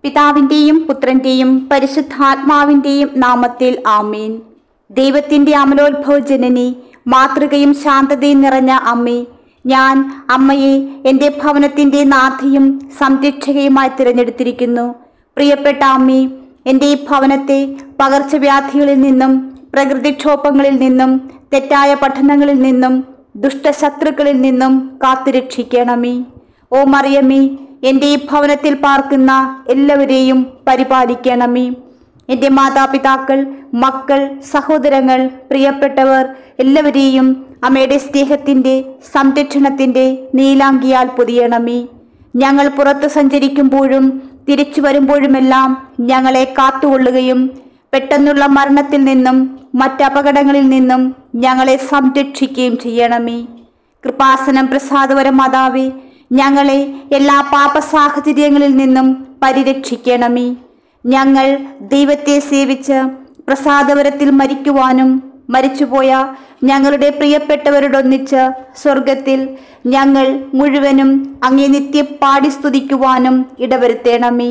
പിതാവിന്റെയും പുത്രന്റെയും പരിശുദ്ധാത്മാവിന്റെയും നാമത്തിൽ ആമേൻ ദൈവത്തിന്റെ അമലോത്ഭവ ജനനി മാതൃകയും ശാന്തതയും നിറഞ്ഞ അമ്മേ ഞാൻ അമ്മയെ എൻ്റെ ഭവനത്തിന്റെ നാഥയും സംരക്ഷകയുമായി തിരഞ്ഞെടുത്തിരിക്കുന്നു പ്രിയപ്പെട്ട അമ്മേ എൻ്റെ ഈ ഭവനത്തെ പകർച്ചവ്യാധികളിൽ നിന്നും പ്രകൃതിക്ഷോഭങ്ങളിൽ നിന്നും തെറ്റായ പഠനങ്ങളിൽ നിന്നും ദുഷ്ടശത്രുക്കളിൽ നിന്നും കാത്തുരക്ഷിക്കണമേ ഓ മറിയമ്മേ എൻ്റെ ഈ ഭവനത്തിൽ പാർക്കുന്ന എല്ലാവരെയും പരിപാലിക്കണമേ എൻ്റെ മാതാപിതാക്കൾ മക്കൾ സഹോദരങ്ങൾ പ്രിയപ്പെട്ടവർ എല്ലാവരെയും അമ്മയുടെ സ്നേഹത്തിൻ്റെ സംരക്ഷണത്തിൻ്റെ നീലാങ്കിയാൽ പൊതിയണമേ ഞങ്ങൾ പുറത്ത് സഞ്ചരിക്കുമ്പോഴും തിരിച്ചു വരുമ്പോഴുമെല്ലാം ഞങ്ങളെ കാത്തുകൊള്ളുകയും പെട്ടെന്നുള്ള മരണത്തിൽ നിന്നും മറ്റപകടങ്ങളിൽ നിന്നും ഞങ്ങളെ സംരക്ഷിക്കുകയും ചെയ്യണമേ കൃപാസനം പ്രസാദവര മാതാവേ ഞങ്ങളെ എല്ലാ പാപ സാഹചര്യങ്ങളിൽ നിന്നും പരിരക്ഷിക്കണമേ ഞങ്ങൾ ദൈവത്തെ സേവിച്ച് പ്രസാദവരത്തിൽ മരിക്കുവാനും മരിച്ചുപോയ ഞങ്ങളുടെ പ്രിയപ്പെട്ടവരോടൊന്നിച്ച് സ്വർഗത്തിൽ ഞങ്ങൾ മുഴുവനും അങ്ങേ നിത്യ പാടി സ്തുതിക്കുവാനും ഇടവരുത്തേണമേ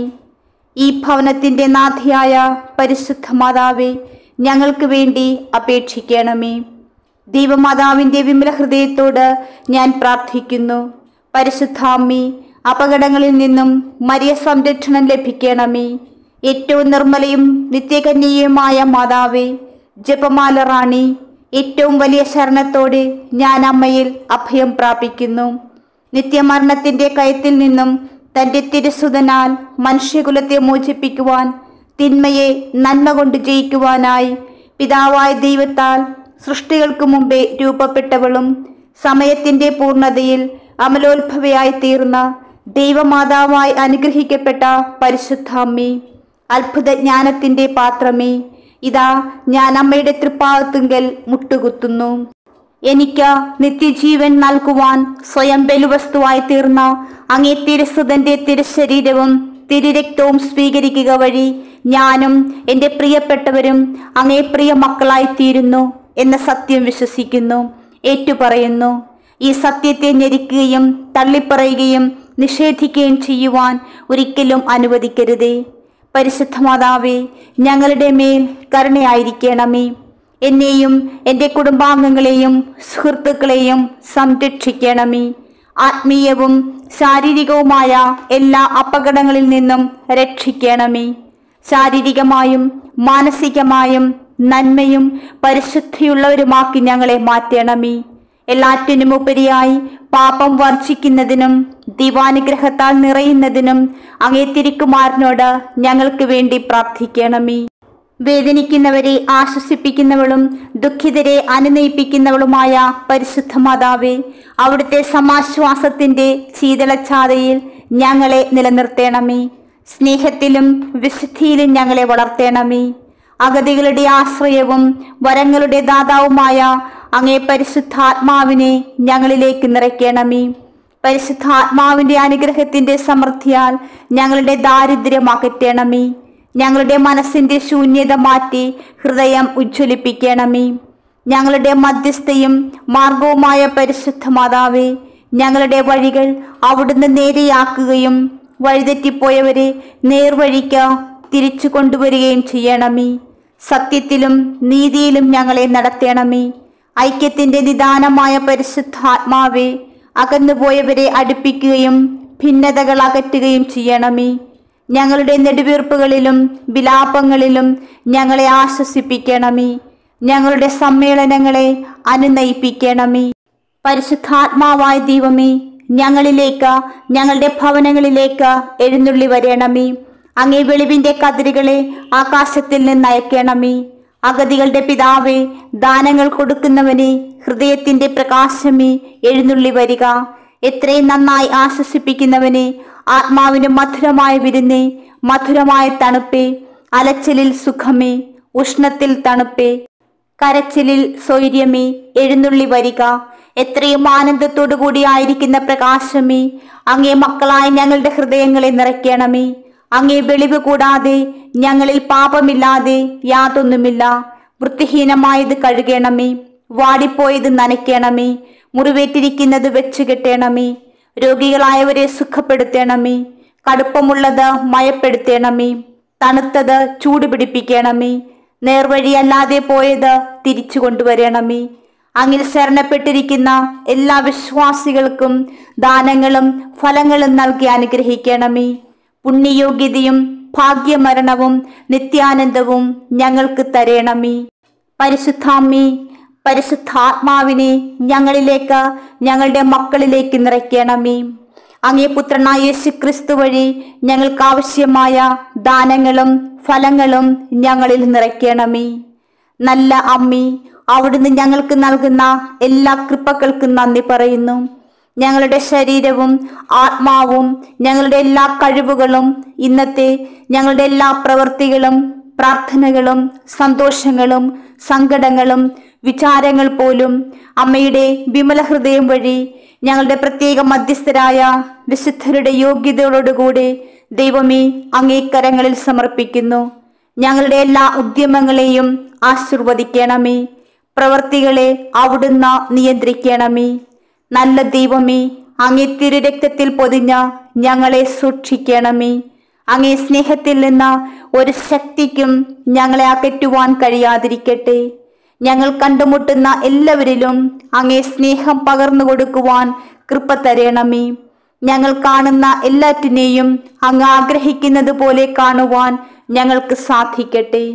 ഈ ഭവനത്തിന്റെ നാഥിയായ പരിശുദ്ധ മാതാവേ ഞങ്ങൾക്ക് വേണ്ടി അപേക്ഷിക്കണമേ ദൈവമാതാവിന്റെ വിമല ഹൃദയത്തോട് ഞാൻ പ്രാർത്ഥിക്കുന്നു പരിശുദ്ധാമ്മി അപകടങ്ങളിൽ നിന്നും മരിയ സംരക്ഷണം ലഭിക്കണമേ ഏറ്റവും നിർമ്മലയും നിത്യകന്യയുമായ മാതാവേ ജപമാല റാണി ഏറ്റവും വലിയ ശരണത്തോടെ ഞാൻ അമ്മയിൽ അഭയം പ്രാപിക്കുന്നു നിത്യമരണത്തിന്റെ കയത്തിൽ നിന്നും തന്റെ തിരുസുതനാൽ മനുഷ്യകുലത്തെ മോചിപ്പിക്കുവാൻ തിന്മയെ നന്മ കൊണ്ട് ജയിക്കുവാനായി പിതാവായ ദൈവത്താൽ സൃഷ്ടികൾക്ക് മുമ്പേ രൂപപ്പെട്ടവളും സമയത്തിന്റെ പൂർണ്ണതയിൽ അമലോത്ഭവയായി തീർന്ന ദൈവമാതാവായി അനുഗ്രഹിക്കപ്പെട്ട പരിശുദ്ധാമ്മേ അത്ഭുത ജ്ഞാനത്തിന്റെ പാത്രമേ ഇതാ ഞാൻ അമ്മയുടെ തൃപ്പാകത്തുങ്കൽ മുട്ടുകുത്തുന്നു എനിക്ക് നിത്യജീവൻ നൽകുവാൻ സ്വയം ബലുവസ്തുവായി തീർന്ന അങ്ങേ തിരുസുതന്റെ തിരുശരീരവും തിരുരക്തവും സ്വീകരിക്കുക വഴി ഞാനും എൻ്റെ പ്രിയപ്പെട്ടവരും അങ്ങേ പ്രിയ മക്കളായി തീരുന്നു എന്ന സത്യം വിശ്വസിക്കുന്നു ഏറ്റുപറയുന്നു ഈ സത്യത്തെ ഞെരിക്കുകയും തള്ളിപ്പറയുകയും നിഷേധിക്കുകയും ചെയ്യുവാൻ ഒരിക്കലും അനുവദിക്കരുതേ പരിശുദ്ധ മാതാവേ ഞങ്ങളുടെ മേൽ കരുണയായിരിക്കണമേ എന്നെയും എൻ്റെ കുടുംബാംഗങ്ങളെയും സുഹൃത്തുക്കളെയും സംരക്ഷിക്കണമേ ആത്മീയവും ശാരീരികവുമായ എല്ലാ അപകടങ്ങളിൽ നിന്നും രക്ഷിക്കണമേ ശാരീരികമായും മാനസികമായും നന്മയും പരിശുദ്ധിയുള്ളവരുമാക്കി ഞങ്ങളെ മാറ്റണമേ എല്ലാറ്റിനും ഉപരിയായി പാപം വർജിക്കുന്നതിനും ദൈവാനുഗ്രഹത്താൽ നിറയുന്നതിനും അങ്ങേ തിരുക്കുമാരനോട് ഞങ്ങൾക്ക് വേണ്ടി പ്രാർത്ഥിക്കണമേ വേദനിക്കുന്നവരെ ആശ്വസിപ്പിക്കുന്നവളും ദുഃഖിതരെ അനുനയിപ്പിക്കുന്നവളുമായ പരിശുദ്ധ മാതാവേ അവിടുത്തെ സമാശ്വാസത്തിന്റെ ശീതളച്ഛാതയിൽ ഞങ്ങളെ നിലനിർത്തണമേ സ്നേഹത്തിലും വിശുദ്ധിയിലും ഞങ്ങളെ വളർത്തണമേ അഗതികളുടെ ആശ്രയവും വരങ്ങളുടെ ദാതാവുമായ അങ്ങേ പരിശുദ്ധാത്മാവിനെ ഞങ്ങളിലേക്ക് നിറയ്ക്കണമേ പരിശുദ്ധാത്മാവിന്റെ അനുഗ്രഹത്തിന്റെ സമൃദ്ധിയാൽ ഞങ്ങളുടെ ദാരിദ്ര്യം അകറ്റണമേ ഞങ്ങളുടെ മനസ്സിന്റെ ശൂന്യത മാറ്റി ഹൃദയം ഉജ്ജ്വലിപ്പിക്കണമേ ഞങ്ങളുടെ മധ്യസ്ഥയും മാർഗവുമായ പരിശുദ്ധ മാതാവേ ഞങ്ങളുടെ വഴികൾ അവിടുന്ന് നേരെയാക്കുകയും വഴിതെറ്റിപ്പോയവരെ നേർവഴിക്ക് തിരിച്ചു കൊണ്ടുവരികയും ചെയ്യണമേ സത്യത്തിലും നീതിയിലും ഞങ്ങളെ നടത്തണമേ ഐക്യത്തിന്റെ നിദാനമായ പരിശുദ്ധാത്മാവെ അകന്നുപോയവരെ അടുപ്പിക്കുകയും ഭിന്നതകൾ അകറ്റുകയും ചെയ്യണമേ ഞങ്ങളുടെ നെടുവീർപ്പുകളിലും വിലാപങ്ങളിലും ഞങ്ങളെ ആശ്വസിപ്പിക്കണമേ ഞങ്ങളുടെ സമ്മേളനങ്ങളെ അനുനയിപ്പിക്കണമേ പരിശുദ്ധാത്മാവായ ദൈവമേ ഞങ്ങളിലേക്ക് ഞങ്ങളുടെ ഭവനങ്ങളിലേക്ക് എഴുന്നള്ളി വരണമേ അങ്ങേ വെളിവിന്റെ കതിരുകളെ ആകാശത്തിൽ നിന്ന് അയക്കണമേ അഗതികളുടെ പിതാവേ ദാനങ്ങൾ കൊടുക്കുന്നവനെ ഹൃദയത്തിന്റെ പ്രകാശമേ എഴുന്നള്ളി വരിക എത്രയും നന്നായി ആശ്വസിപ്പിക്കുന്നവനെ ആത്മാവിന് മധുരമായ വിരുന്നേ മധുരമായ തണുപ്പേ അലച്ചിലിൽ സുഖമേ ഉഷ്ണത്തിൽ തണുപ്പേ കരച്ചിലിൽ സ്വൈര്യമേ എഴുന്നള്ളി വരിക എത്രയും ആനന്ദത്തോടു കൂടി ആയിരിക്കുന്ന പ്രകാശമേ അങ്ങേ മക്കളായ ഞങ്ങളുടെ ഹൃദയങ്ങളെ നിറയ്ക്കണമേ അങ്ങേ വെളിവ് കൂടാതെ ഞങ്ങളിൽ പാപമില്ലാതെ യാതൊന്നുമില്ല വൃത്തിഹീനമായത് കഴുകണമേ വാടിപ്പോയത് നനയ്ക്കണമേ മുറിവേറ്റിരിക്കുന്നത് വെച്ച് കെട്ടണമേ രോഗികളായവരെ സുഖപ്പെടുത്തണമേ കടുപ്പമുള്ളത് മയപ്പെടുത്തണമേ തണുത്തത് ചൂട് പിടിപ്പിക്കണമേ നേർവഴിയല്ലാതെ പോയത് തിരിച്ചു കൊണ്ടുവരണമേ അങ്ങിൽ ശരണപ്പെട്ടിരിക്കുന്ന എല്ലാ വിശ്വാസികൾക്കും ദാനങ്ങളും ഫലങ്ങളും നൽകി അനുഗ്രഹിക്കണമേ പുണ്യയോഗ്യതയും ഭാഗ്യമരണവും നിത്യാനന്ദവും ഞങ്ങൾക്ക് തരേണമേ പരിശുദ്ധാമ്മി പരിശുദ്ധാത്മാവിനെ ഞങ്ങളിലേക്ക് ഞങ്ങളുടെ മക്കളിലേക്ക് നിറയ്ക്കണമേ അങ്ങേ പുത്രനായ യേശു ക്രിസ്തു വഴി ഞങ്ങൾക്ക് ആവശ്യമായ ദാനങ്ങളും ഫലങ്ങളും ഞങ്ങളിൽ നിറയ്ക്കണമേ നല്ല അമ്മി അവിടുന്ന് ഞങ്ങൾക്ക് നൽകുന്ന എല്ലാ കൃപകൾക്കും നന്ദി പറയുന്നു ഞങ്ങളുടെ ശരീരവും ആത്മാവും ഞങ്ങളുടെ എല്ലാ കഴിവുകളും ഇന്നത്തെ ഞങ്ങളുടെ എല്ലാ പ്രവൃത്തികളും പ്രാർത്ഥനകളും സന്തോഷങ്ങളും സങ്കടങ്ങളും വിചാരങ്ങൾ പോലും അമ്മയുടെ വിമല ഹൃദയം വഴി ഞങ്ങളുടെ പ്രത്യേക മധ്യസ്ഥരായ വിശുദ്ധരുടെ യോഗ്യതയോടുകൂടി ദൈവമേ അങ്ങേക്കരങ്ങളിൽ സമർപ്പിക്കുന്നു ഞങ്ങളുടെ എല്ലാ ഉദ്യമങ്ങളെയും ആശീർവദിക്കണമേ പ്രവർത്തികളെ അവിടുന്ന് നിയന്ത്രിക്കണമേ നല്ല ദൈവമേ അങ്ങേ തിരുരക്തത്തിൽ പൊതിഞ്ഞ ഞങ്ങളെ സൂക്ഷിക്കണമേ അങ്ങേ സ്നേഹത്തിൽ നിന്ന് ഒരു ശക്തിക്കും ഞങ്ങളെ അകറ്റുവാൻ കഴിയാതിരിക്കട്ടെ ഞങ്ങൾ കണ്ടുമുട്ടുന്ന എല്ലാവരിലും അങ്ങേ സ്നേഹം പകർന്നു കൊടുക്കുവാൻ കൃപ തരണമേ ഞങ്ങൾ കാണുന്ന എല്ലാറ്റിനെയും അങ്ങ് ആഗ്രഹിക്കുന്നത് പോലെ കാണുവാൻ ഞങ്ങൾക്ക് സാധിക്കട്ടെ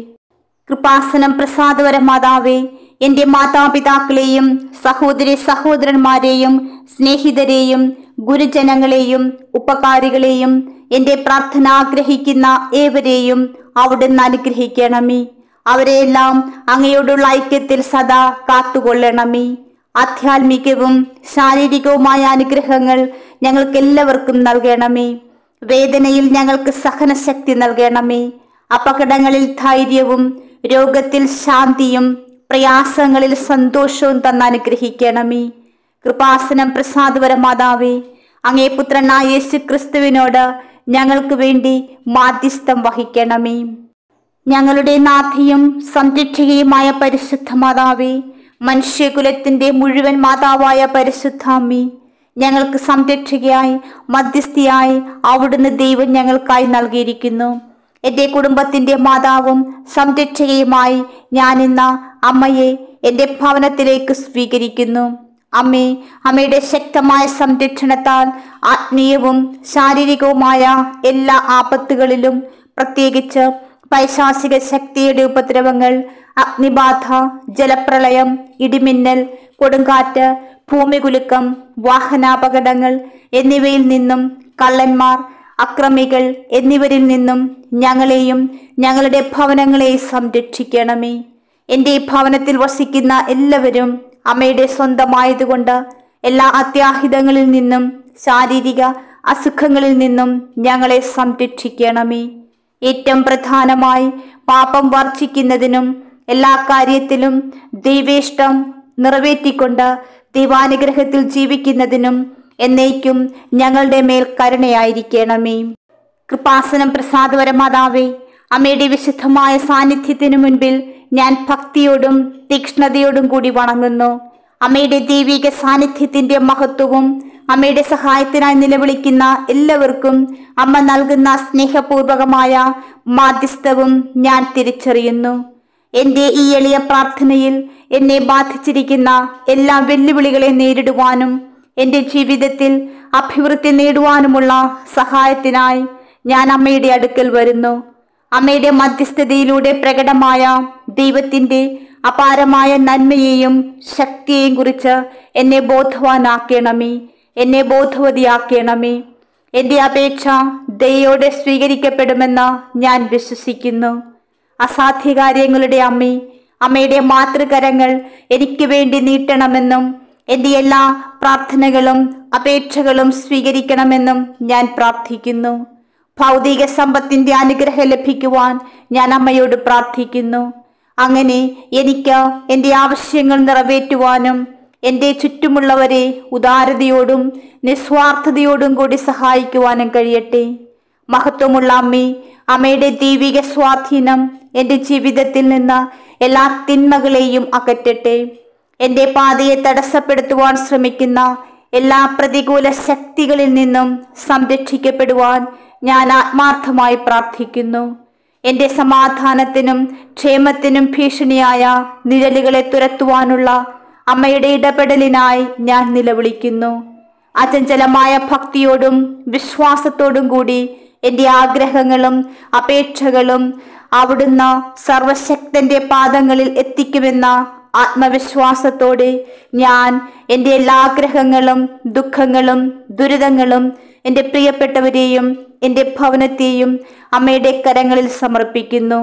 കൃപാസനം പ്രസാദവര മാതാവേ എൻ്റെ മാതാപിതാക്കളെയും സഹോദരി സഹോദരന്മാരെയും സ്നേഹിതരെയും ഗുരുജനങ്ങളെയും ഉപകാരികളെയും എൻ്റെ പ്രാർത്ഥന ആഗ്രഹിക്കുന്ന ഏവരെയും അവിടുന്ന് അനുഗ്രഹിക്കണമേ അവരെയെല്ലാം അങ്ങയോടുള്ള ഐക്യത്തിൽ സദാ കാത്തുകൊള്ളണമേ ആധ്യാത്മികവും ശാരീരികവുമായ അനുഗ്രഹങ്ങൾ ഞങ്ങൾക്ക് എല്ലാവർക്കും നൽകണമേ വേദനയിൽ ഞങ്ങൾക്ക് സഹനശക്തി നൽകണമേ അപകടങ്ങളിൽ ധൈര്യവും രോഗത്തിൽ ശാന്തിയും പ്രയാസങ്ങളിൽ സന്തോഷവും തന്ന് അനുഗ്രഹിക്കണമേ കൃപാസനം പ്രസാദവര മാതാവേ അങ്ങേ പുത്രനായ യേശു ക്രിസ്തുവിനോട് ഞങ്ങൾക്ക് വേണ്ടി മാധ്യസ്ഥം വഹിക്കണമേ ഞങ്ങളുടെ നാഥയും സംരക്ഷകയുമായ പരിശുദ്ധ മാതാവേ മനുഷ്യകുലത്തിന്റെ മുഴുവൻ മാതാവായ പരിശുദ്ധാമ്മി ഞങ്ങൾക്ക് സംരക്ഷകയായി മധ്യസ്ഥയായി അവിടുന്ന് ദൈവം ഞങ്ങൾക്കായി നൽകിയിരിക്കുന്നു എൻ്റെ കുടുംബത്തിന്റെ മാതാവും സംരക്ഷകയുമായി ഞാൻ ഇന്ന് അമ്മയെ എൻ്റെ ഭവനത്തിലേക്ക് സ്വീകരിക്കുന്നു അമ്മേ അമ്മയുടെ ശക്തമായ സംരക്ഷണത്താൽ ആത്മീയവും ശാരീരികവുമായ എല്ലാ ആപത്തുകളിലും പ്രത്യേകിച്ച് പൈശാചിക ശക്തിയുടെ ഉപദ്രവങ്ങൾ അഗ്നിബാധ ജലപ്രളയം ഇടിമിന്നൽ കൊടുങ്കാറ്റ് ഭൂമികുലുക്കം വാഹനാപകടങ്ങൾ എന്നിവയിൽ നിന്നും കള്ളന്മാർ അക്രമികൾ എന്നിവരിൽ നിന്നും ഞങ്ങളെയും ഞങ്ങളുടെ ഭവനങ്ങളെയും സംരക്ഷിക്കണമേ എൻ്റെ ഈ ഭവനത്തിൽ വസിക്കുന്ന എല്ലാവരും അമ്മയുടെ സ്വന്തമായതുകൊണ്ട് എല്ലാ അത്യാഹിതങ്ങളിൽ നിന്നും ശാരീരിക അസുഖങ്ങളിൽ നിന്നും ഞങ്ങളെ സംരക്ഷിക്കണമേ ഏറ്റവും പ്രധാനമായി പാപം വർജിക്കുന്നതിനും എല്ലാ കാര്യത്തിലും ദൈവേഷ്ടം നിറവേറ്റിക്കൊണ്ട് ദൈവാനുഗ്രഹത്തിൽ ജീവിക്കുന്നതിനും എന്നേക്കും ഞങ്ങളുടെ മേൽ കരുണയായിരിക്കണമേ കൃപാസനം പ്രസാദവര മാതാവേ അമ്മയുടെ വിശുദ്ധമായ സാന്നിധ്യത്തിനു മുൻപിൽ ഞാൻ ഭക്തിയോടും തീക്ഷ്ണതയോടും കൂടി വണങ്ങുന്നു അമ്മയുടെ ദൈവിക സാന്നിധ്യത്തിന്റെ മഹത്വവും അമ്മയുടെ സഹായത്തിനായി നിലവിളിക്കുന്ന എല്ലാവർക്കും അമ്മ നൽകുന്ന സ്നേഹപൂർവകമായ മാധ്യസ്ഥവും ഞാൻ തിരിച്ചറിയുന്നു എൻ്റെ ഈ എളിയ പ്രാർത്ഥനയിൽ എന്നെ ബാധിച്ചിരിക്കുന്ന എല്ലാ വെല്ലുവിളികളെ നേരിടുവാനും എൻ്റെ ജീവിതത്തിൽ അഭിവൃദ്ധി നേടുവാനുമുള്ള സഹായത്തിനായി ഞാൻ അമ്മയുടെ അടുക്കൽ വരുന്നു അമ്മയുടെ മധ്യസ്ഥതയിലൂടെ പ്രകടമായ ദൈവത്തിൻ്റെ അപാരമായ നന്മയെയും ശക്തിയെയും കുറിച്ച് എന്നെ ബോധവാനാക്കണമേ എന്നെ ബോധവതിയാക്കണമേ എൻ്റെ അപേക്ഷ ദയോടെ സ്വീകരിക്കപ്പെടുമെന്ന് ഞാൻ വിശ്വസിക്കുന്നു അസാധ്യ കാര്യങ്ങളുടെ അമ്മേ അമ്മയുടെ മാതൃകരങ്ങൾ എനിക്ക് വേണ്ടി നീട്ടണമെന്നും എൻ്റെ എല്ലാ പ്രാർത്ഥനകളും അപേക്ഷകളും സ്വീകരിക്കണമെന്നും ഞാൻ പ്രാർത്ഥിക്കുന്നു ഭൗതിക സമ്പത്തിന്റെ അനുഗ്രഹം ലഭിക്കുവാൻ ഞാൻ അമ്മയോട് പ്രാർത്ഥിക്കുന്നു അങ്ങനെ എനിക്ക് എൻ്റെ ആവശ്യങ്ങൾ നിറവേറ്റുവാനും എൻ്റെ ചുറ്റുമുള്ളവരെ ഉദാരതയോടും നിസ്വാർത്ഥതയോടും കൂടി സഹായിക്കുവാനും കഴിയട്ടെ മഹത്വമുള്ള അമ്മേ അമ്മയുടെ ദൈവിക സ്വാധീനം എൻ്റെ ജീവിതത്തിൽ നിന്ന് എല്ലാ തിന്മകളെയും അകറ്റട്ടെ എൻ്റെ പാതയെ തടസ്സപ്പെടുത്തുവാൻ ശ്രമിക്കുന്ന എല്ലാ പ്രതികൂല ശക്തികളിൽ നിന്നും സംരക്ഷിക്കപ്പെടുവാൻ ഞാൻ ആത്മാർത്ഥമായി പ്രാർത്ഥിക്കുന്നു എന്റെ സമാധാനത്തിനും ക്ഷേമത്തിനും ഭീഷണിയായ നിഴലുകളെ തുരത്തുവാനുള്ള അമ്മയുടെ ഇടപെടലിനായി ഞാൻ നിലവിളിക്കുന്നു അചഞ്ചലമായ ഭക്തിയോടും വിശ്വാസത്തോടും കൂടി എന്റെ ആഗ്രഹങ്ങളും അപേക്ഷകളും അവിടുന്ന് സർവശക്തന്റെ പാദങ്ങളിൽ എത്തിക്കുമെന്ന ആത്മവിശ്വാസത്തോടെ ഞാൻ എൻ്റെ എല്ലാ ആഗ്രഹങ്ങളും ദുഃഖങ്ങളും ദുരിതങ്ങളും എൻ്റെ പ്രിയപ്പെട്ടവരെയും എൻ്റെ ഭവനത്തെയും അമ്മയുടെ കരങ്ങളിൽ സമർപ്പിക്കുന്നു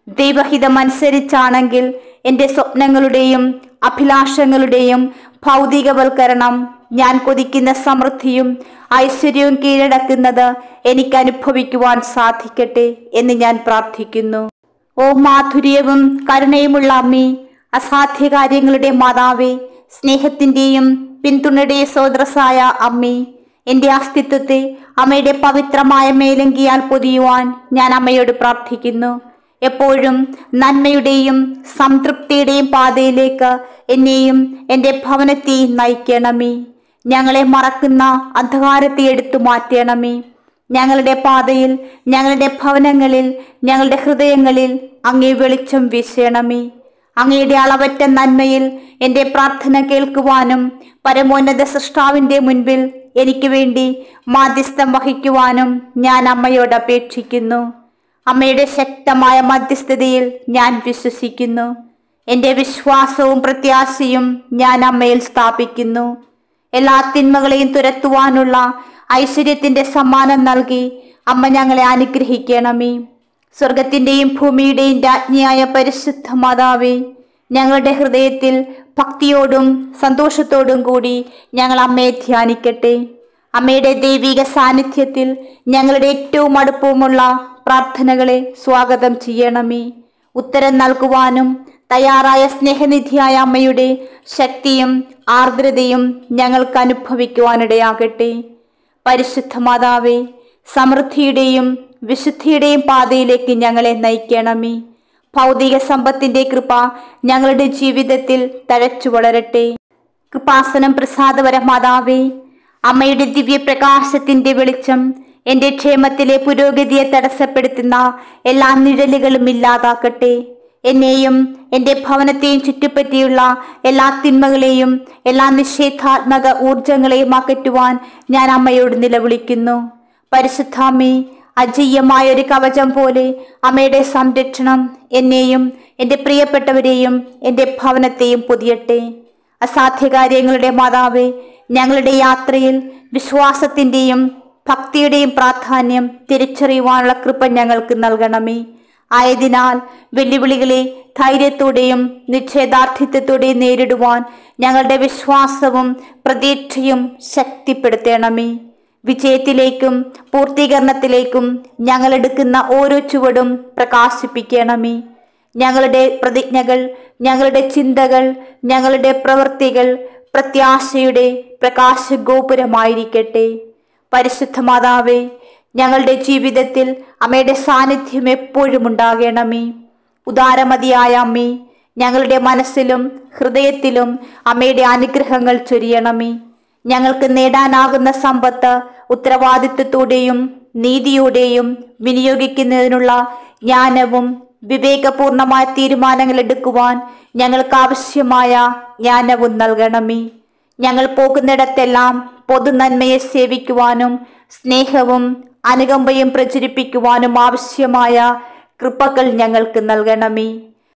ദൈവഹിതമനുസരിച്ചാണെങ്കിൽ എൻ്റെ സ്വപ്നങ്ങളുടെയും അഭിലാഷങ്ങളുടെയും ഭൗതികവൽക്കരണം ഞാൻ കൊതിക്കുന്ന സമൃദ്ധിയും ഐശ്വര്യവും കീഴടക്കുന്നത് എനിക്ക് അനുഭവിക്കുവാൻ സാധിക്കട്ടെ എന്ന് ഞാൻ പ്രാർത്ഥിക്കുന്നു ഓ മാധുര്യവും കരുണയുമുള്ള അമ്മേ അസാധ്യ കാര്യങ്ങളുടെ മാതാവേ സ്നേഹത്തിന്റെയും പിന്തുണയുടെയും സ്രോതസ്സായ അമ്മേ എന്റെ അസ്തിത്വത്തെ അമ്മയുടെ പവിത്രമായ മേലങ്കിയാൽ പൊതിയുവാൻ ഞാൻ അമ്മയോട് പ്രാർത്ഥിക്കുന്നു എപ്പോഴും നന്മയുടെയും സംതൃപ്തിയുടെയും പാതയിലേക്ക് എന്നെയും എൻ്റെ ഭവനത്തെയും നയിക്കണമേ ഞങ്ങളെ മറക്കുന്ന അന്ധകാരത്തെ എടുത്തു മാറ്റണമേ ഞങ്ങളുടെ പാതയിൽ ഞങ്ങളുടെ ഭവനങ്ങളിൽ ഞങ്ങളുടെ ഹൃദയങ്ങളിൽ അങ്ങേ വെളിച്ചം വീശണമേ അങ്ങയുടെ അളവറ്റ നന്മയിൽ എൻ്റെ പ്രാർത്ഥന കേൾക്കുവാനും പരമോന്നത സൃഷ്ടാവിൻ്റെ മുൻപിൽ എനിക്ക് വേണ്ടി മാധ്യസ്ഥം വഹിക്കുവാനും ഞാൻ അമ്മയോട് അപേക്ഷിക്കുന്നു അമ്മയുടെ ശക്തമായ മധ്യസ്ഥതയിൽ ഞാൻ വിശ്വസിക്കുന്നു എൻ്റെ വിശ്വാസവും പ്രത്യാശയും ഞാൻ അമ്മയിൽ സ്ഥാപിക്കുന്നു എല്ലാ തിന്മകളെയും തുരത്തുവാനുള്ള ഐശ്വര്യത്തിന്റെ സമ്മാനം നൽകി അമ്മ ഞങ്ങളെ അനുഗ്രഹിക്കണമേ സ്വർഗത്തിന്റെയും ഭൂമിയുടെയും രാജ്ഞിയായ പരിശുദ്ധ മാതാവേ ഞങ്ങളുടെ ഹൃദയത്തിൽ ഭക്തിയോടും സന്തോഷത്തോടും കൂടി ഞങ്ങൾ അമ്മയെ ധ്യാനിക്കട്ടെ അമ്മയുടെ ദൈവിക സാന്നിധ്യത്തിൽ ഞങ്ങളുടെ ഏറ്റവും അടുപ്പവുമുള്ള പ്രാർത്ഥനകളെ സ്വാഗതം ചെയ്യണമേ ഉത്തരം നൽകുവാനും തയ്യാറായ സ്നേഹനിധിയായ അമ്മയുടെ ശക്തിയും ആർദ്രതയും ഞങ്ങൾക്ക് അനുഭവിക്കുവാനിടയാകട്ടെ പരിശുദ്ധ മാതാവേ സമൃദ്ധിയുടെയും വിശുദ്ധിയുടെയും പാതയിലേക്ക് ഞങ്ങളെ നയിക്കണമേ ഭൗതിക സമ്പത്തിന്റെ കൃപ ഞങ്ങളുടെ ജീവിതത്തിൽ തഴച്ചു വളരട്ടെ കൃപാസനം പ്രസാദവര മാതാവേ അമ്മയുടെ ദിവ്യപ്രകാശത്തിന്റെ വെളിച്ചം എന്റെ ക്ഷേമത്തിലെ പുരോഗതിയെ തടസ്സപ്പെടുത്തുന്ന എല്ലാ നിഴലുകളും ഇല്ലാതാക്കട്ടെ എന്നെയും എൻ്റെ ഭവനത്തെയും ചുറ്റിപ്പറ്റിയുള്ള എല്ലാ തിന്മകളെയും എല്ലാ നിഷേധാത്മക ഊർജങ്ങളെയും അകറ്റുവാൻ ഞാൻ അമ്മയോട് നിലവിളിക്കുന്നു പരിശുദ്ധാമ്മേ അജയ്യമായ ഒരു കവചം പോലെ അമ്മയുടെ സംരക്ഷണം എന്നെയും എൻ്റെ പ്രിയപ്പെട്ടവരെയും എൻ്റെ ഭവനത്തെയും പൊതിയട്ടെ അസാധ്യകാര്യങ്ങളുടെ മാതാവേ ഞങ്ങളുടെ യാത്രയിൽ വിശ്വാസത്തിൻ്റെയും ഭക്തിയുടെയും പ്രാധാന്യം തിരിച്ചറിയുവാനുള്ള കൃപ ഞങ്ങൾക്ക് നൽകണമേ ആയതിനാൽ വെല്ലുവിളികളെ ധൈര്യത്തോടെയും നിശ്ചയദാർഢ്യത്തോടെയും നേരിടുവാൻ ഞങ്ങളുടെ വിശ്വാസവും പ്രതീക്ഷയും ശക്തിപ്പെടുത്തണമേ വിജയത്തിലേക്കും പൂർത്തീകരണത്തിലേക്കും ഞങ്ങൾ എടുക്കുന്ന ഓരോ ചുവടും പ്രകാശിപ്പിക്കണമേ ഞങ്ങളുടെ പ്രതിജ്ഞകൾ ഞങ്ങളുടെ ചിന്തകൾ ഞങ്ങളുടെ പ്രവൃത്തികൾ പ്രത്യാശയുടെ പ്രകാശ ഗോപുരമായിരിക്കട്ടെ പരിശുദ്ധ മാതാവേ ഞങ്ങളുടെ ജീവിതത്തിൽ അമ്മയുടെ സാന്നിധ്യം എപ്പോഴും ഉണ്ടാകണമേ ഉദാരമതിയായ അമ്മേ ഞങ്ങളുടെ മനസ്സിലും ഹൃദയത്തിലും അമ്മയുടെ അനുഗ്രഹങ്ങൾ ചൊരിയണമേ ഞങ്ങൾക്ക് നേടാനാകുന്ന സമ്പത്ത് ഉത്തരവാദിത്വത്തോടെയും നീതിയോടെയും വിനിയോഗിക്കുന്നതിനുള്ള ജ്ഞാനവും വിവേകപൂർണമായ തീരുമാനങ്ങൾ എടുക്കുവാൻ ഞങ്ങൾക്ക് ആവശ്യമായ ജ്ഞാനവും നൽകണമേ ഞങ്ങൾ പോകുന്നിടത്തെല്ലാം പൊതുനന്മയെ സേവിക്കുവാനും സ്നേഹവും അനുകമ്പയും പ്രചരിപ്പിക്കുവാനും ആവശ്യമായ കൃപകൾ ഞങ്ങൾക്ക് നൽകണമേ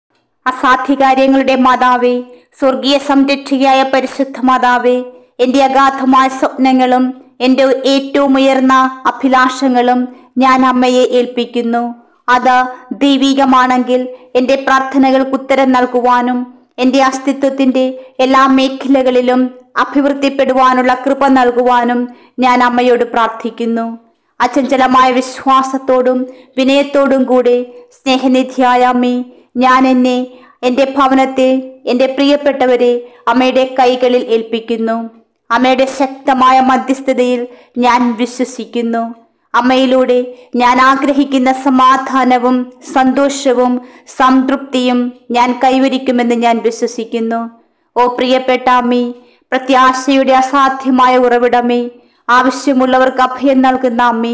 അസാധ്യകാര്യങ്ങളുടെ മാതാവേ സ്വർഗീയ സംരക്ഷകയായ പരിശുദ്ധ മാതാവേ എൻ്റെ അഗാധമായ സ്വപ്നങ്ങളും എൻ്റെ ഏറ്റവും ഉയർന്ന അഭിലാഷങ്ങളും ഞാൻ അമ്മയെ ഏൽപ്പിക്കുന്നു അത് ദൈവികമാണെങ്കിൽ എൻ്റെ പ്രാർത്ഥനകൾക്ക് ഉത്തരം നൽകുവാനും എൻ്റെ അസ്തിത്വത്തിൻ്റെ എല്ലാ മേഖലകളിലും അഭിവൃദ്ധിപ്പെടുവാനുള്ള കൃപ നൽകുവാനും ഞാൻ അമ്മയോട് പ്രാർത്ഥിക്കുന്നു അചഞ്ചലമായ വിശ്വാസത്തോടും വിനയത്തോടും കൂടെ സ്നേഹനിധിയായ അമ്മേ ഞാൻ എന്നെ എൻ്റെ ഭവനത്തെ എൻ്റെ പ്രിയപ്പെട്ടവരെ അമ്മയുടെ കൈകളിൽ ഏൽപ്പിക്കുന്നു അമ്മയുടെ ശക്തമായ മധ്യസ്ഥതയിൽ ഞാൻ വിശ്വസിക്കുന്നു അമ്മയിലൂടെ ഞാൻ ആഗ്രഹിക്കുന്ന സമാധാനവും സന്തോഷവും സംതൃപ്തിയും ഞാൻ കൈവരിക്കുമെന്ന് ഞാൻ വിശ്വസിക്കുന്നു ഓ പ്രിയപ്പെട്ട അമ്മേ പ്രത്യാശയുടെ അസാധ്യമായ ഉറവിടമേ ആവശ്യമുള്ളവർക്ക് അഭയം നൽകുന്ന അമ്മേ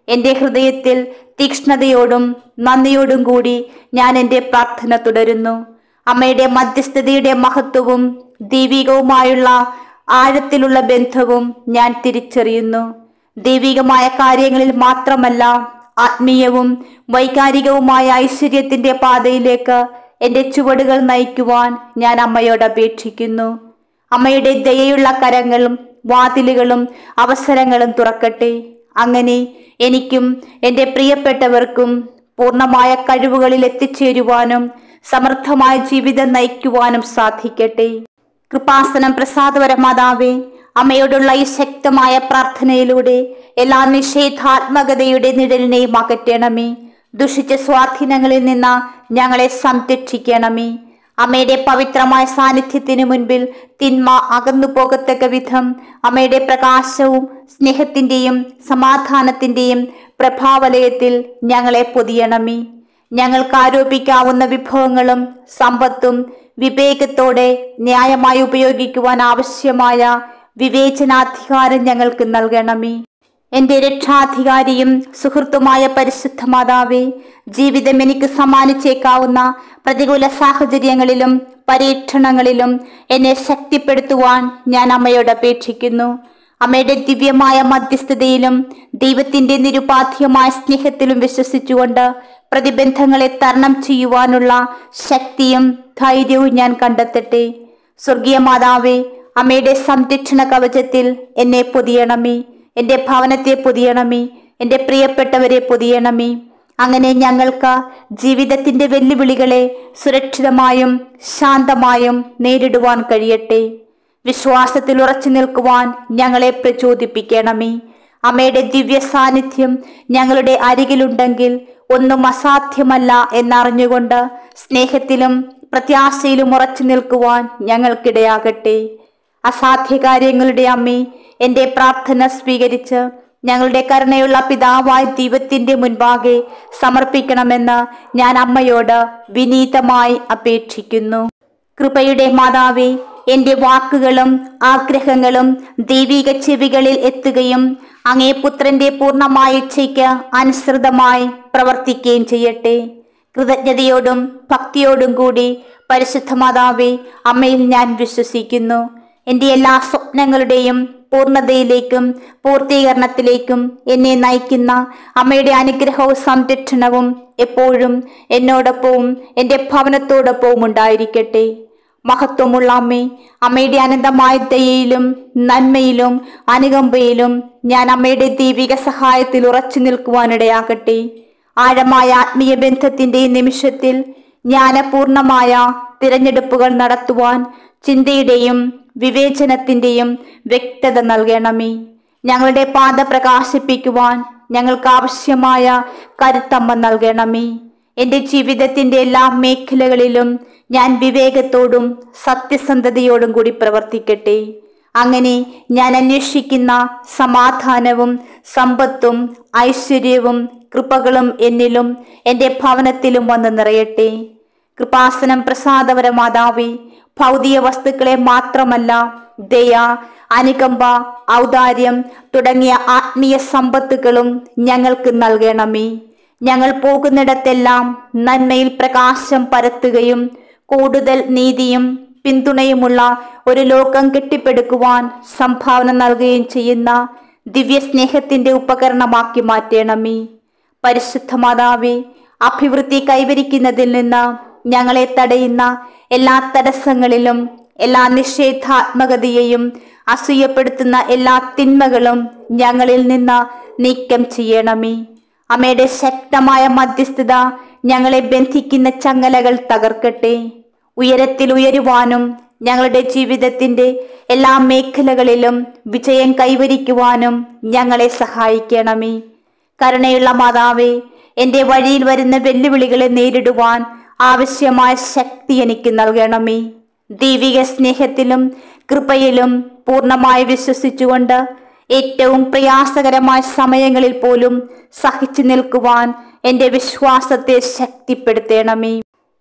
എൻ്റെ ഹൃദയത്തിൽ തീക്ഷ്ണതയോടും നന്ദിയോടും കൂടി ഞാൻ എൻ്റെ പ്രാർത്ഥന തുടരുന്നു അമ്മയുടെ മധ്യസ്ഥതയുടെ മഹത്വവും ദൈവികവുമായുള്ള ആഴത്തിലുള്ള ബന്ധവും ഞാൻ തിരിച്ചറിയുന്നു ദൈവികമായ കാര്യങ്ങളിൽ മാത്രമല്ല ആത്മീയവും വൈകാരികവുമായ ഐശ്വര്യത്തിന്റെ പാതയിലേക്ക് എൻ്റെ ചുവടുകൾ നയിക്കുവാൻ ഞാൻ അമ്മയോട് അപേക്ഷിക്കുന്നു അമ്മയുടെ ദയയുള്ള കരങ്ങളും വാതിലുകളും അവസരങ്ങളും തുറക്കട്ടെ അങ്ങനെ എനിക്കും എൻ്റെ പ്രിയപ്പെട്ടവർക്കും പൂർണ്ണമായ കഴിവുകളിൽ എത്തിച്ചേരുവാനും സമൃദ്ധമായ ജീവിതം നയിക്കുവാനും സാധിക്കട്ടെ കൃപാസനം പ്രസാദപര മാതാവേ അമ്മയോടുള്ള ഈ ശക്തമായ പ്രാർത്ഥനയിലൂടെ എല്ലാ നിഷേധാത്മകതയുടെ നിഴലിനെയും അകറ്റണമേ ദുഷിച്ച സ്വാധീനങ്ങളിൽ നിന്ന് ഞങ്ങളെ സംരക്ഷിക്കണമേ അമ്മയുടെ പവിത്രമായ സാന്നിധ്യത്തിന് മുൻപിൽ തിന്മ അകന്നു പോകത്തക്ക വിധം അമ്മയുടെ പ്രകാശവും സ്നേഹത്തിന്റെയും സമാധാനത്തിന്റെയും പ്രഭാവലയത്തിൽ ഞങ്ങളെ പൊതിയണമേ ഞങ്ങൾക്ക് ആരോപിക്കാവുന്ന വിഭവങ്ങളും സമ്പത്തും വിവേകത്തോടെ ന്യായമായി ഉപയോഗിക്കുവാൻ ആവശ്യമായ വിവേചനാധികാരം ഞങ്ങൾക്ക് നൽകണമേ എന്റെ രക്ഷാധികാരിയും സുഹൃത്തുമായ പരിശുദ്ധ മാതാവേ ജീവിതം എനിക്ക് സമ്മാനിച്ചേക്കാവുന്ന പ്രതികൂല സാഹചര്യങ്ങളിലും പരീക്ഷണങ്ങളിലും എന്നെ ശക്തിപ്പെടുത്തുവാൻ ഞാൻ അമ്മയോട് അപേക്ഷിക്കുന്നു അമ്മയുടെ ദിവ്യമായ മധ്യസ്ഥതയിലും ദൈവത്തിന്റെ നിരുപാധ്യമായ സ്നേഹത്തിലും വിശ്വസിച്ചുകൊണ്ട് പ്രതിബന്ധങ്ങളെ തരണം ചെയ്യുവാനുള്ള ശക്തിയും ധൈര്യവും ഞാൻ കണ്ടെത്തട്ടെ സ്വർഗീയ മാതാവേ അമ്മയുടെ സംരക്ഷണ കവചത്തിൽ എന്നെ പൊതിയണമേ എൻ്റെ ഭവനത്തെ പൊതിയണമേ എൻ്റെ പ്രിയപ്പെട്ടവരെ പൊതിയണമേ അങ്ങനെ ഞങ്ങൾക്ക് ജീവിതത്തിന്റെ വെല്ലുവിളികളെ സുരക്ഷിതമായും ശാന്തമായും നേരിടുവാൻ കഴിയട്ടെ വിശ്വാസത്തിൽ ഉറച്ചു നിൽക്കുവാൻ ഞങ്ങളെ പ്രചോദിപ്പിക്കണമേ അമ്മയുടെ ദിവ്യ സാന്നിധ്യം ഞങ്ങളുടെ അരികിലുണ്ടെങ്കിൽ ഒന്നും അസാധ്യമല്ല എന്നറിഞ്ഞുകൊണ്ട് സ്നേഹത്തിലും പ്രത്യാശയിലും ഉറച്ചു നിൽക്കുവാൻ ഞങ്ങൾക്കിടയാകട്ടെ അസാധ്യ കാര്യങ്ങളുടെ അമ്മേ എൻ്റെ പ്രാർത്ഥന സ്വീകരിച്ച് ഞങ്ങളുടെ കരുണയുള്ള പിതാവായ ദൈവത്തിന്റെ മുൻപാകെ സമർപ്പിക്കണമെന്ന് ഞാൻ അമ്മയോട് വിനീതമായി അപേക്ഷിക്കുന്നു കൃപയുടെ മാതാവേ എൻ്റെ വാക്കുകളും ആഗ്രഹങ്ങളും ദൈവിക ചെവികളിൽ എത്തുകയും അങ്ങേ പുത്രന്റെ പൂർണ്ണമായ ഇച്ഛയ്ക്ക് അനുസൃതമായി പ്രവർത്തിക്കുകയും ചെയ്യട്ടെ കൃതജ്ഞതയോടും ഭക്തിയോടും കൂടി പരിശുദ്ധ മാതാവേ അമ്മയിൽ ഞാൻ വിശ്വസിക്കുന്നു എൻ്റെ എല്ലാ സ്വപ്നങ്ങളുടെയും പൂർണ്ണതയിലേക്കും പൂർത്തീകരണത്തിലേക്കും എന്നെ നയിക്കുന്ന അമ്മയുടെ അനുഗ്രഹവും സംരക്ഷണവും എപ്പോഴും എന്നോടൊപ്പവും എൻ്റെ ഭവനത്തോടൊപ്പവും ഉണ്ടായിരിക്കട്ടെ മഹത്വമുള്ള അമ്മേ അമ്മയുടെ അനന്തമായ ദയയിലും നന്മയിലും അനുകമ്പയിലും ഞാൻ അമ്മയുടെ ദൈവിക സഹായത്തിൽ ഉറച്ചു നിൽക്കുവാനിടയാകട്ടെ ആഴമായ ആത്മീയ ബന്ധത്തിന്റെ ഈ നിമിഷത്തിൽ ജ്ഞാനപൂർണമായ തിരഞ്ഞെടുപ്പുകൾ നടത്തുവാൻ ചിന്തയുടെയും വിവേചനത്തിന്റെയും വ്യക്തത നൽകണമേ ഞങ്ങളുടെ പാത പ്രകാശിപ്പിക്കുവാൻ ഞങ്ങൾക്ക് ആവശ്യമായ കരുത്തമ്മ നൽകണമേ എൻ്റെ ജീവിതത്തിന്റെ എല്ലാ മേഖലകളിലും ഞാൻ വിവേകത്തോടും സത്യസന്ധതയോടും കൂടി പ്രവർത്തിക്കട്ടെ അങ്ങനെ ഞാൻ അന്വേഷിക്കുന്ന സമാധാനവും സമ്പത്തും ഐശ്വര്യവും കൃപകളും എന്നിലും എൻ്റെ ഭവനത്തിലും വന്ന് നിറയട്ടെ കൃപാസനം പ്രസാദപര മാതാവേ ഭൗതിക വസ്തുക്കളെ മാത്രമല്ല ദയ അനുകമ്പ ഔദാര്യം തുടങ്ങിയ ആത്മീയ സമ്പത്തുകളും ഞങ്ങൾക്ക് നൽകണമേ ഞങ്ങൾ പോകുന്നിടത്തെല്ലാം നന്മയിൽ പ്രകാശം പരത്തുകയും കൂടുതൽ നീതിയും പിന്തുണയുമുള്ള ഒരു ലോകം കെട്ടിപ്പടുക്കുവാൻ സംഭാവന നൽകുകയും ചെയ്യുന്ന ദിവ്യ സ്നേഹത്തിന്റെ ഉപകരണമാക്കി മാറ്റണമേ പരിശുദ്ധ മാതാവേ അഭിവൃദ്ധി കൈവരിക്കുന്നതിൽ നിന്ന് ഞങ്ങളെ തടയുന്ന എല്ലാ തടസ്സങ്ങളിലും എല്ലാ നിഷേധാത്മകതയെയും അസൂയപ്പെടുത്തുന്ന എല്ലാ തിന്മകളും ഞങ്ങളിൽ നിന്ന് നീക്കം ചെയ്യണമേ അമ്മയുടെ ശക്തമായ മധ്യസ്ഥത ഞങ്ങളെ ബന്ധിക്കുന്ന ചങ്ങലകൾ തകർക്കട്ടെ ഉയരത്തിൽ ഉയരുവാനും ഞങ്ങളുടെ ജീവിതത്തിന്റെ എല്ലാ മേഖലകളിലും വിജയം കൈവരിക്കുവാനും ഞങ്ങളെ സഹായിക്കണമേ കരുണയുള്ള മാതാവേ എൻ്റെ വഴിയിൽ വരുന്ന വെല്ലുവിളികളെ നേരിടുവാൻ ആവശ്യമായ ശക്തി എനിക്ക് നൽകണമേ ദൈവിക സ്നേഹത്തിലും കൃപയിലും പൂർണ്ണമായി വിശ്വസിച്ചുകൊണ്ട് ഏറ്റവും പ്രയാസകരമായ സമയങ്ങളിൽ പോലും സഹിച്ചു നിൽക്കുവാൻ എൻ്റെ വിശ്വാസത്തെ ശക്തിപ്പെടുത്തണമേ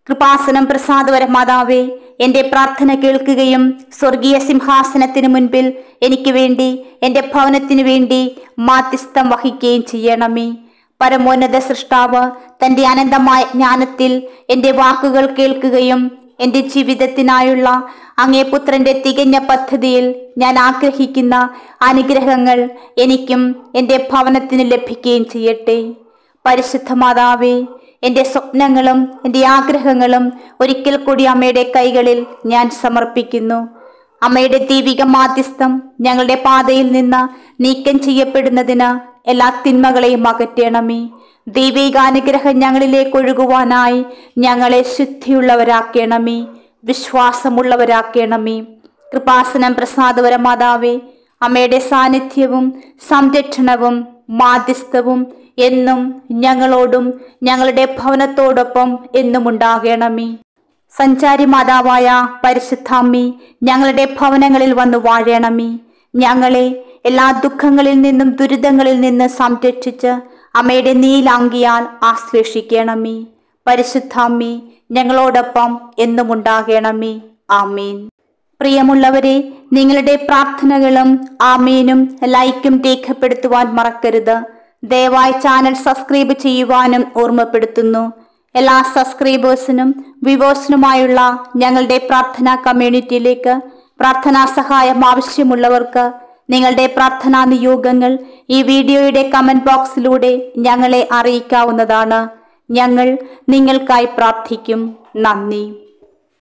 കൃപാസനം പ്രസാദവര മാതാവേ എന്റെ പ്രാർത്ഥന കേൾക്കുകയും സ്വർഗീയ സിംഹാസനത്തിന് മുൻപിൽ എനിക്ക് വേണ്ടി എന്റെ ഭവനത്തിനു വേണ്ടി മാധ്യസ്ഥം വഹിക്കുകയും ചെയ്യണമേ പരമോന്നത സൃഷ്ടാവ് തന്റെ അനന്തമായ ജ്ഞാനത്തിൽ എന്റെ വാക്കുകൾ കേൾക്കുകയും എന്റെ ജീവിതത്തിനായുള്ള അങ്ങേ പുത്രന്റെ തികഞ്ഞ പദ്ധതിയിൽ ഞാൻ ആഗ്രഹിക്കുന്ന അനുഗ്രഹങ്ങൾ എനിക്കും എന്റെ ഭവനത്തിന് ലഭിക്കുകയും ചെയ്യട്ടെ പരിശുദ്ധ മാതാവേ എന്റെ സ്വപ്നങ്ങളും എന്റെ ആഗ്രഹങ്ങളും ഒരിക്കൽ കൂടി അമ്മയുടെ കൈകളിൽ ഞാൻ സമർപ്പിക്കുന്നു അമ്മയുടെ ദൈവിക മാധ്യസ്ഥം ഞങ്ങളുടെ പാതയിൽ നിന്ന് നീക്കം ചെയ്യപ്പെടുന്നതിന് എല്ലാ തിന്മകളെയും അകറ്റണമേ ദൈവികാനുഗ്രഹം ഞങ്ങളിലേക്ക് ഒഴുകുവാനായി ഞങ്ങളെ ശുദ്ധിയുള്ളവരാക്കണമേ വിശ്വാസമുള്ളവരാക്കണമേ കൃപാസനം പ്രസാദവര മാതാവേ അമ്മയുടെ സാന്നിധ്യവും സംരക്ഷണവും മാധ്യസ്ഥവും എന്നും ഞങ്ങളോടും ഞങ്ങളുടെ ഭവനത്തോടൊപ്പം എന്നും ഉണ്ടാകണമേ സഞ്ചാരി മാതാവായ പരിശുദ്ധാമ്മി ഞങ്ങളുടെ ഭവനങ്ങളിൽ വന്നു വാഴണമേ ഞങ്ങളെ എല്ലാ ദുഃഖങ്ങളിൽ നിന്നും ദുരിതങ്ങളിൽ നിന്ന് സംരക്ഷിച്ച് അമ്മയുടെ നീലാങ്കിയാൽ ആശ്ലേഷിക്കണമേ പരിശുദ്ധാമ്മി ഞങ്ങളോടൊപ്പം എന്നും ഉണ്ടാകണമേ ആമീൻ പ്രിയമുള്ളവരെ നിങ്ങളുടെ പ്രാർത്ഥനകളും ആമീനും ലൈക്കും രേഖപ്പെടുത്തുവാൻ മറക്കരുത് ദയവായി ചാനൽ സബ്സ്ക്രൈബ് ചെയ്യുവാനും ഓർമ്മപ്പെടുത്തുന്നു എല്ലാ സബ്സ്ക്രൈബേഴ്സിനും വ്യൂവേഴ്സിനുമായുള്ള ഞങ്ങളുടെ പ്രാർത്ഥനാ കമ്മ്യൂണിറ്റിയിലേക്ക് പ്രാർത്ഥനാ സഹായം ആവശ്യമുള്ളവർക്ക് നിങ്ങളുടെ പ്രാർത്ഥനാ നിയോഗങ്ങൾ ഈ വീഡിയോയുടെ കമന്റ് ബോക്സിലൂടെ ഞങ്ങളെ അറിയിക്കാവുന്നതാണ് ഞങ്ങൾ നിങ്ങൾക്കായി പ്രാർത്ഥിക്കും നന്ദി